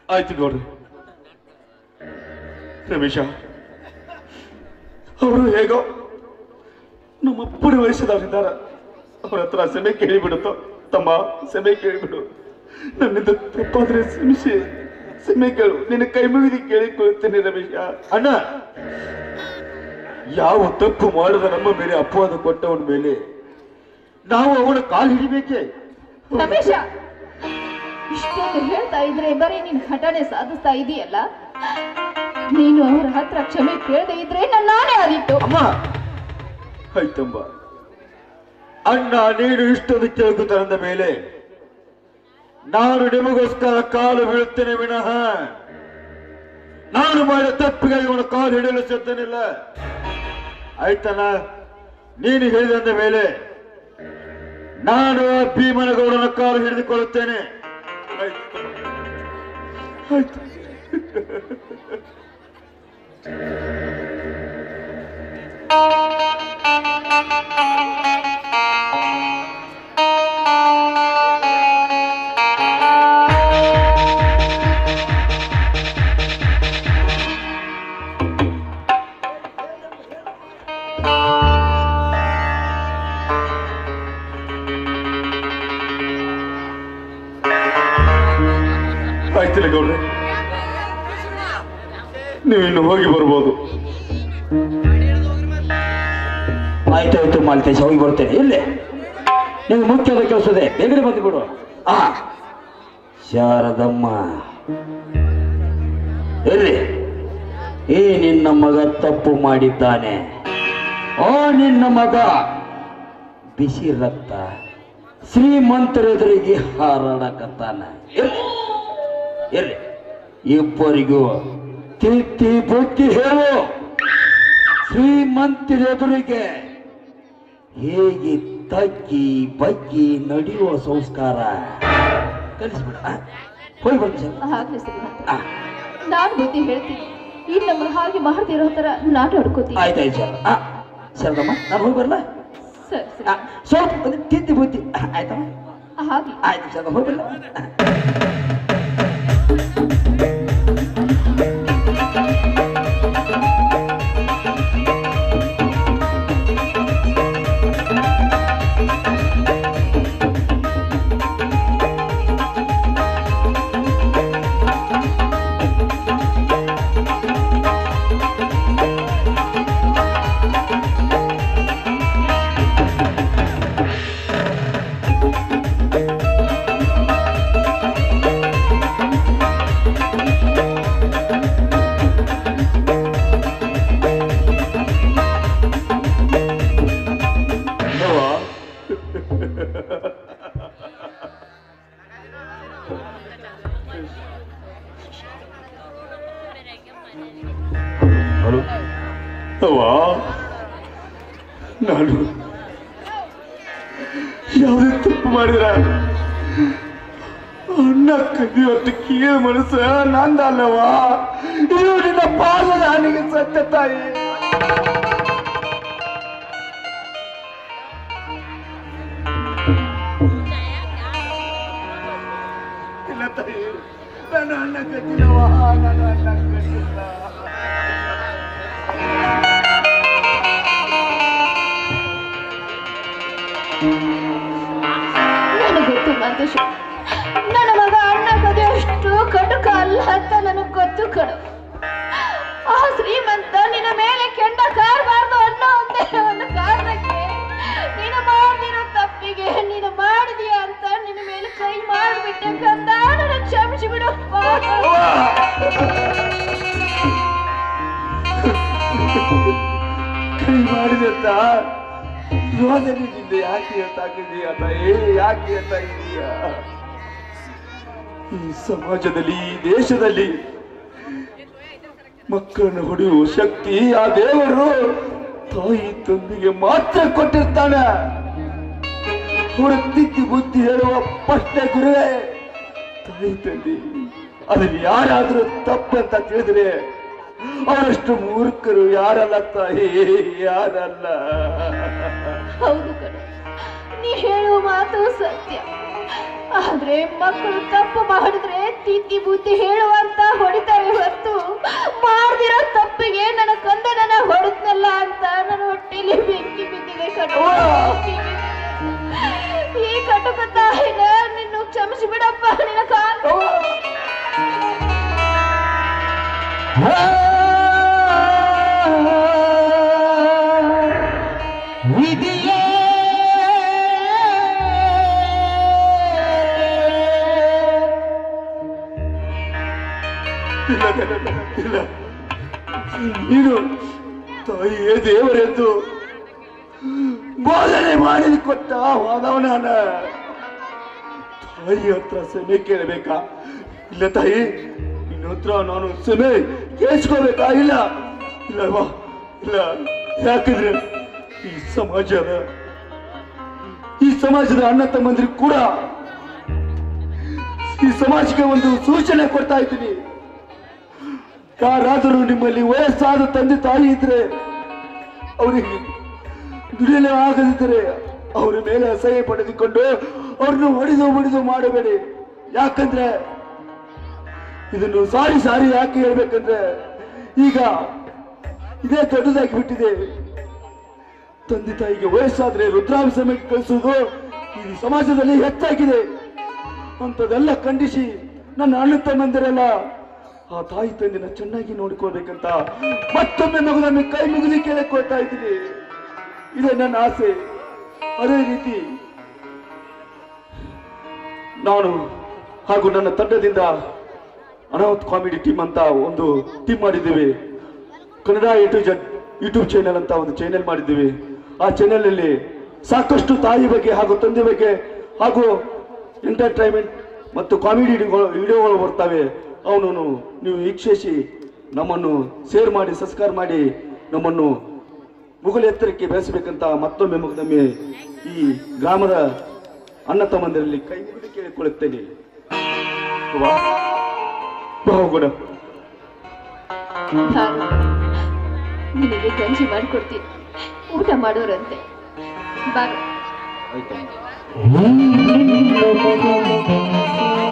ಆಯ್ತು ಗೌಡ್ರಿ ರಮೇಶ ಅವರು ಹೇಗೋ ನಮ್ಮ ಅಪ್ಪನ ವಯಸ್ಸದವರಿದ್ದಾರ ಅವ್ರ ಹತ್ರ ಸೆಮೆ ಕೇಳಿಬಿಡುತ್ತೋ ತಮ್ಮ ಸೆಮೆ ಕೇಳಿಬಿಡು ನನ್ನಿಂದ ತಪ್ಪಾದ್ರೆ ಕ್ಷಮಿಸಿ ಸೆಮೆ ಕೇಳು ನಿನ್ನ ಕೈ ಮುಗಿದು ಕೇಳಿಕೊಳ್ಳುತ್ತೇನೆ ರಮೇಶ ಅಣ್ಣ ಯಾವ ತಪ್ಪು ಮಾಡದ ನಮ್ಮ ಮೇಲೆ ಅಪವಾದ ಕೊಟ್ಟವನ ಮೇಲೆ ನಾವು ಅವನ ಕಾಲು ಹಿಡಿಬೇಕೆ ರಮೇಶ ಇಷ್ಟೊಂದು ಹೇಳ್ತಾ ಇದ್ರೆ ಬರೀ ನೀನ್ ಘಟನೆ ಸಾಧಿಸ್ತಾ ಇದೀಯಲ್ಲ ನೀನು ಅವರ ಹತ್ರ ಕ್ಷಮೆ ಕೇಳದೆ ಇದ್ರೆ ನನ್ನ ನಾನೇ ಆದಿತ್ತು ಅಮ್ಮ ಆಯ್ತಮ್ಮ ಅಣ್ಣ ನೀನು ಇಷ್ಟೊಂದು ಕೇಳುತ್ತಾನಂದ ಮೇಲೆ ನಾನು ನಿಮಗೋಸ್ಕರ ಕಾಲು ಬೀಳುತ್ತೇನೆ ವಿನಃ ನಾನು ಮಾಡಿದ ತಪ್ಪಿಗೆ ಇವನ ಕಾಲು ಹಿಡಿಯಲು ಸಿದ್ಧನಿಲ್ಲ ಆಯ್ತಣ್ಣ ನೀನು ಹೇಳಿದಂದ ಮೇಲೆ ನಾನು ಆ ಭೀಮನಗೌಡನ ಕಾಲು ಹಿಡಿದುಕೊಳ್ಳುತ್ತೇನೆ ಆಯ್ತು. ಆಯ್ತು ಆಯ್ತಿಲ್ಲ ಗೌಡ್ರೆ ನೀವಿನ್ನು ಹೋಗಿ ಬರ್ಬೋದು ಆಯ್ತಾಯ್ತು ಮಾಲ್ತೇಶ ಹೋಗಿ ಬರ್ತೇನೆ ಇಲ್ಲೇ ನಿಮ್ಗೆ ಮುಖ್ಯದ ಕೆಲಸದೆ ಬೇಗನೆ ಬಂದುಬಿಡು ಆ ಶಾರದಮ್ಮ ಎಲ್ಲಿ ಈ ನಿನ್ನ ಮಗ ತಪ್ಪು ಮಾಡಿದ್ದಾನೆ ಆ ನಿನ್ನ ಮಗ ಬಿಸಿ ರಕ್ತ ಶ್ರೀಮಂತರೆದುರಿಗೆ ಹಾರಾಡಕತ್ತಾನ ಎಲ್ಲಿ ಎಲ್ಲಿ ಇಬ್ಬರಿಗೂ ತಿತ್ತಿ ಬುದ್ಧಿ ಹೇಳು ಶ್ರೀಮಂತರೆದುರಿಗೆ ಹೇಗೆ ತಗ್ಗಿ ಬಗ್ಗಿ ನಡೆಯುವ ಸಂಸ್ಕಾರ ಕಲಿಸ್ಬಿಡ ಆ? ಹೋಗಿ ಬರ್ತೀನಿ ಸರ್. ಹಾಗೆ ಶ್ರೀಮಂತ ಆ, ನಾನ್ ಬುದ್ಧಿ ಹೇಳ್ತೀನಿ ಈ ನಮ್ಮ ಹಾಗೆ ಮಾಡದಿರೋ ತರ ನಾಟ ಹೊಡ್ಕೋತೀನಿ ಆಯ್ತಾಯ್ತು ಸರ್ ಆ, ಶಾರದಮ್ಮ ನಾನು ಹೋಗಿ ಬರಲ್ಲ ಸರಿ ಆ, ಸರಿ ಸ್ವಲ್ಪ ಒಂದು ತಿದ್ದಿ ಬುದ್ಧಿ ಆ, ಆಯ್ತಮ್ಮ ಹಾಗೆ ಆಯ್ತು ಸರ್ ಹೋಗಿ ಬರಲ್ಲ ಹಲೋ ಅವ್ವ ನಾನು ಯಾವುದೇ ತಪ್ಪು ಮಾಡಿದ್ರ ಅಣ್ಣ ಕದಿಯೊಟ್ಟು ಕೀಳು ಮನಸ್ಸು ನಂದಲ್ಲವಾ ಇದು ನಿನ್ನ ಪಾದದ ನನಗೆ ಸತ್ಯ ತಾಯಿ ಇಲ್ಲ ತಾಯಿ ನನ್ನ ಅಣ್ಣ ಕದ್ದಿಲ್ಲವಾ ನನ್ನ ಅಣ್ಣ ಕದ್ದಿಲ್ಲ ನನಗೆ ಗೊತ್ತು ಮಂತೇಶ ನನ್ನ ಮಗ ಅಣ್ಣ ಕದೆ ಅಷ್ಟು ಕಟುಕ ಅಲ್ಲ ಅಂತ ನನಗೆ ಗೊತ್ತು ಕಡು ಆ ಶ್ರೀಮಂತ ನಿನ್ನ ಮೇಲೆ ಕೆಂಡ ಕಾರಬಾರ್ದು ಅನ್ನೋ ಒಂದೇ ಒಂದು ಕಾರಣಕ್ಕೆ ನೀನು ಮಾಡಿರೋ ತಪ್ಪಿಗೆ ನೀನು ಮಾಡಿದೀಯ ಅಂತ ನಿನ್ನ ಮೇಲೆ ಕೈ ಮಾಡಿಬಿಟ್ಟೆ ಕಂದ ನನ್ನ ಕ್ಷಮಿಸಿ ಬಿಡು ಕೈ ಮಾಡಿದೆ ಅಂತ ರೋದನೆ ನಿಂದ ಯಾಕೆ ಹೇಳ್ತಾಕಿದೀಯ ತಾಯಿ ಯಾಕೆ ಹೇಳ್ತಾ ಇದೀಯ ಈ ಸಮಾಜದಲ್ಲಿ ಈ ದೇಶದಲ್ಲಿ ಮಕ್ಕಳನ್ನು ಹೊಡೆಯುವ ಶಕ್ತಿ ಆ ದೇವರು ತಾಯಿ ತಂದೆಗೆ ಮಾತ್ರ ಕೊಟ್ಟಿರ್ತಾನೆ ಅವರ ತಿದ್ದಿ ಬುದ್ಧಿ ಹೇಳುವ ಪಟ್ಟೆ ಗುರುವೇ ತಾಯಿ ತಂದೆ ಅದ್ರಲ್ಲಿ ಯಾರಾದ್ರೂ ತಪ್ಪಂತ ತಿಳಿದ್ರೆ ಅವರಷ್ಟು ಮೂರ್ಖರು ಯಾರಲ್ಲ ತಾಯಿ ಯಾರಲ್ಲ ಹೌದು ಕಣೆ ನೀ ಹೇಳುವ ಮಾತು ಸತ್ಯ ಆದ್ರೆ ಮಕ್ಕಳು ತಪ್ಪು ಮಾಡಿದ್ರೆ ತಿದ್ದಿ ಬುದ್ಧಿ ಹೇಳುವಂತ ಹೊಡಿತಾರೆ ಹೊತ್ತು ಮಾಡ್ದಿರೋ ತಪ್ಪಿಗೆ ನನ್ನ ಕಂದನನ್ನ ಹೊಡೆದ್ನಲ್ಲ ಅಂತ ನನ್ನ ಹೊಟ್ಟೆಲಿ ಬೆಂಕಿ ಬಿದ್ದಿದೆ ಕಣೋ ಈ ಕಟುಕ ತಾಯಿನ ನಿನ್ನ ಕ್ಷಮಿಸಿ ಬಿಡಪ್ಪ ನಿನ್ನ ಕಾಲು ವಿಧಿಯೇ ಇಲ್ಲ ಇಲ್ಲ, ಇಲ್ಲ ನೀನು ತಾಯಿಯೇ ದೇವರೆಂದು ಬೋಧನೆ ಮಾಡಿ ಕೊಟ್ಟ ಹೋದವ ನಾನು ತಾಯಿ ಹತ್ರ ಸೆಮೆ ಕೇಳಬೇಕಾ ಇಲ್ಲ ತಾಯಿ ನಿನ್ನ ಹತ್ರ ನಾನು ಸೆಮೆ ಕೇಳಿಸ್ಕೋಬೇಕಾ ಇಲ್ಲ ಇಲ್ಲವಾ ಇಲ್ಲ ಯಾಕಂದ್ರೆ ಈ ಸಮಾಜದ ಈ ಸಮಾಜದ ಅಣ್ಣ ತಮ್ಮಂದ್ರಿಗೆ ಕೂಡ ಈ ಸಮಾಜಕ್ಕೆ ಒಂದು ಸೂಚನೆ ಕೊಡ್ತಾ ಇದ್ದೀನಿ ಯಾರಾದರೂ ನಿಮ್ಮಲ್ಲಿ ವಯಸ್ಸಾದ ತಂದೆ ತಾಯಿ ಇದ್ರೆ ಅವರಿಗೆ ದುಡಿಯಲು ಆಗದಿದ್ದರೆ ಅವರ ಮೇಲೆ ಅಸಹ್ಯ ಪಡೆದುಕೊಂಡು ಅವ್ರನ್ನು ಹೊಡೆದು ಹೊಡೆದು ಮಾಡಬೇಡಿ ಯಾಕಂದ್ರೆ ಇದನ್ನು ಸಾರಿ ಸಾರಿ ಯಾಕೆ ಹೇಳ್ಬೇಕಂದ್ರೆ ಈಗ ಇದೇ ದೊಡ್ಡದಾಗಿ ಬಿಟ್ಟಿದೆ ತಂದೆ ತಾಯಿಗೆ ವಯಸ್ಸಾದ್ರೆ ರುದ್ರಾಭಿಷೇಕಕ್ಕೆ ಕಳಿಸುವುದು ಈ ಸಮಾಜದಲ್ಲಿ ಹೆಚ್ಚಾಗಿದೆ ಅಂಥದ್ದೆಲ್ಲ ಖಂಡಿಸಿ ನನ್ನ ಅಣ್ಣ ತಮ್ಮಂದಿರೆಲ್ಲ ಆ ತಾಯಿ ತಂದಿನ ಚೆನ್ನಾಗಿ ನೋಡ್ಕೋಬೇಕಂತ ಮತ್ತೊಮ್ಮೆ ಮಗುದೊಮ್ಮೆ ಕೈ ಮುಗಿದು ಕೇಳಕೊಳ್ತಾ ಇದ್ದೀನಿ ಇದೇ ನನ್ನ ಆಸೆ ಅದೇ ರೀತಿ ನಾನು ಹಾಗೂ ನನ್ನ ತಂಡದಿಂದ ಅನಾಹುತ್ ಕಾಮಿಡಿ ಟೀಮ್ ಅಂತ ಒಂದು ಟೀಮ್ ಮಾಡಿದ್ದೀವಿ Kannada A to Z YouTube channel ಅಂತ ಒಂದು ಚಾನೆಲ್ ಮಾಡಿದ್ದೀವಿ ಆ ಚಾನೆಲ್ ಅಲ್ಲಿ ಸಾಕಷ್ಟು ತಾಯಿ ಬಗ್ಗೆ ಹಾಗೂ ತಂದೆ ಬಗ್ಗೆ ಹಾಗೂ ಎಂಟರ್ಟೈನ್ಮೆಂಟ್ ಮತ್ತು ಕಾಮಿಡಿ ವಿಡಿಯೋಗಳು ಬರ್ತವೆ ಅವನನ್ನು ನೀವು ವೀಕ್ಷಿಸಿ ನಮ್ಮನ್ನು ಶೇರ್ ಮಾಡಿ ಸಬ್ಸ್ಕ್ರೈಬ್ ಮಾಡಿ ನಮ್ಮನ್ನು ಮುಗುಲು ಎತ್ತರಕ್ಕೆ ಬೆಳೆಸಬೇಕಂತ ಮತ್ತೊಮ್ಮೆ ಮಗದೊಮ್ಮೆ ಈ ಗ್ರಾಮದ ಅಣ್ಣ ತಮ್ಮಂದಿರಲ್ಲಿ ಕೈ ಮುಗಿದು ಕೇಳಿಕೊಳ್ಳುತ್ತೇನೆ ವಾ ಬಹುಗುಣ ನಾನು ನಿನಗೆ ಗಂಜಿ ಮಾಡಿಕೊಡ್ತೀನಿ ಊಟ ಮಾಡೋರಂತೆ ಬಾರು ಹ್ಮ್